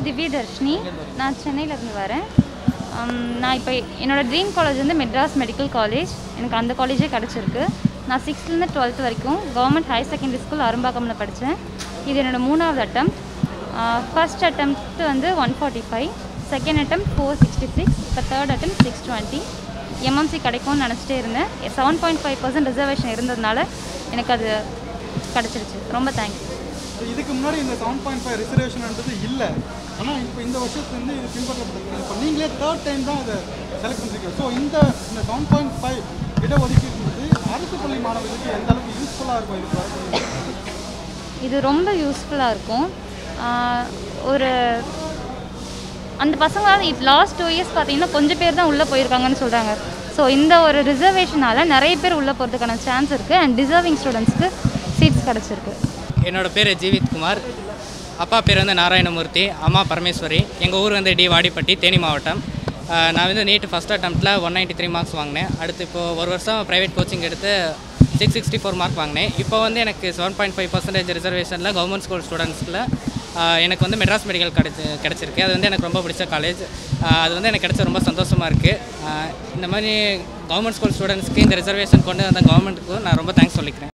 திவ்ய தர்ஷினி நான் சென்னையிலேருந்து வரேன் உம், நான் இப்போ என்னோடய ட்ரீம் காலேஜ் வந்து மெட்ராஸ் மெடிக்கல் காலேஜ் எனக்கு அந்த காலேஜே கிடச்சிருக்கு நான் சிக்ஸ்த்லேருந்து டுவெல்த் வரைக்கும் கவர்மெண்ட் ஹையர் செகண்டரி ஸ்கூல் அரும்பாக்கமில் படித்தேன் இது என்னோட மூணாவது அட்டம் ஃபர்ஸ்ட் attempt வந்து one forty five second attempt four sixty six இப்போ third attempt six twenty MMC கிடைக்கும்னு நினச்சிட்டே இருந்தேன் seven point five percent reservation இருந்ததுனால எனக்கு அது கிடச்சிருச்சு ரொம்ப தேங்க்ஸ் இதுக்கு முன்னாடி இந்த செவன் பாயிண்ட் ஃபைவ் ரிசர்வேஷன்ன்றது இல்லை ஆனால் இப்போ இந்த வருஷத்துலேருந்து இது பின்பற்றப்பட்டிருக்கு இப்போ நீங்களே தேர்ட் டைம் தான் இதை செலக்ட் பண்ணிருக்கீங்க ஸோ இந்த இந்த செவன் பாயிண்ட் ஃபைவ் இடஒதுக்கீடுன்றது அரசு பள்ளி மாணவர்களுக்கு எந்த அளவுக்கு யூஸ்ஃபுல்லாக இருக்கும் இதுக்கு வரக்கூடிய இது ரொம்ப யூஸ்ஃபுல்லாக இருக்கும் ஆஹ் ஒரு அந்த பசங்களால் இப்போ லாஸ்ட் டூ இயர்ஸ் பார்த்தீங்கன்னா கொஞ்சம் பேர் தான் உள்ளே போயிருக்காங்கன்னு சொல்கிறாங்க ஸோ இந்த ஒரு ரிசர்வேஷனால் நிறைய பேர் உள்ளே போகிறதுக்கான சான்ஸ் இருக்குது அண்ட் டிசர்விங் ஸ்டூடெண்ட்ஸ்க்கு சீட்ஸ் கிடச்சிருக்கு என்னோட பேர் ஜீவித் குமார் அப்பா பேர் வந்து நாராயணமூர்த்தி அம்மா பரமேஸ்வரி எங்கள் ஊர் வந்து டி வாடிப்பட்டி தேனி மாவட்டம் ஆஹ் நான் வந்து நீட் ஃபஸ்ட் அட்டம்ப்ட்டில் ஒன் நைன்ட்டி த்ரீ மார்க்ஸ் வாங்கினேன் அடுத்து இப்போது ஒரு வருஷம் ப்ரைவேட் கோச்சிங் எடுத்து சிக்ஸ் சிக்ஸ்டி ஃபோர் மார்க் வாங்கினேன் இப்போ வந்து எனக்கு செவன் பாயிண்ட் ஃபைவ் பர்சன்டேஜ் ரிசர்வேஷனில் கவர்மெண்ட் ஸ்கூல் ஸ்டூடெண்ட்ஸில் எனக்கு வந்து மெட்ராஸ் மெடிக்கல் கிடச்சி கிடச்சிருக்கு அது வந்து எனக்கு ரொம்ப பிடிச்ச காலேஜ் அது வந்து எனக்கு கிடைச்ச ரொம்ப சந்தோஷமாக இருக்குது இந்த மாதிரி கவர்மெண்ட் ஸ்கூல் ஸ்டூடெண்ட்ஸ்க்கு இந்த ரிசர்வேஷன் கொண்டு வந்த கவர்மெண்ட்டுக்கும் நான் ரொம்ப தேங்க்ஸ் சொல்லிக்கிறேன்